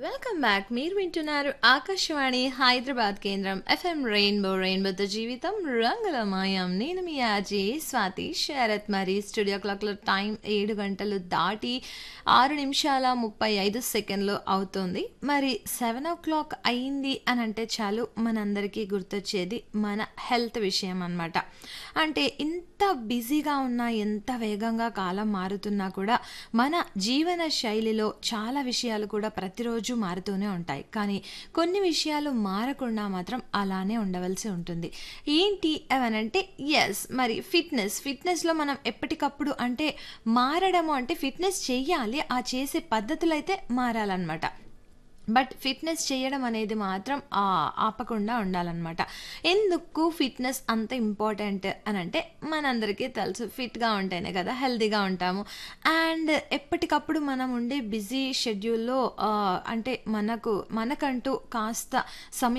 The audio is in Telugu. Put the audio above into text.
వెల్కమ్ బ్యాక్ మీరు వింటున్నారు ఆకాశవాణి హైదరాబాద్ కేంద్రం ఎఫ్ఎం రెయిన్బో రెయిన్బోతో జీవితం రంగుల మాయం నేను మీ ఆజీ స్వాతి శరత్ మరి స్టూడియో క్లాక్లో టైం ఏడు గంటలు దాటి ఆరు నిమిషాల ముప్పై ఐదు సెకండ్లు అవుతుంది మరి సెవెన్ ఓ క్లాక్ అయింది అని అంటే చాలు మనందరికీ గుర్తొచ్చేది మన హెల్త్ విషయం అన్నమాట అంటే ఇంత బిజీగా ఉన్నా ఎంత వేగంగా కాలం మారుతున్నా కూడా మన జీవన శైలిలో చాలా విషయాలు కూడా ప్రతిరోజు మారుతూనే ఉంటాయి కానీ కొన్ని విషయాలు మారకుండా మాత్రం అలానే ఉండవలసి ఉంటుంది ఏంటి అవనంటే ఎస్ మరి ఫిట్నెస్ ఫిట్నెస్లో మనం ఎప్పటికప్పుడు అంటే మారడము అంటే ఫిట్నెస్ చెయ్యాలి ఆ చేసే పద్ధతులు అయితే మారాలన్నమాట బట్ ఫిట్నెస్ చేయడం అనేది మాత్రం ఆ, ఆపకుండా ఉండాలన్నమాట ఎందుకు ఫిట్నెస్ అంత ఇంపార్టెంట్ అని అంటే మనందరికీ తెలుసు ఫిట్గా ఉంటేనే కదా హెల్తీగా ఉంటాము అండ్ ఎప్పటికప్పుడు మనం ఉండే బిజీ షెడ్యూల్లో అంటే మనకు మనకంటూ కాస్త సమయం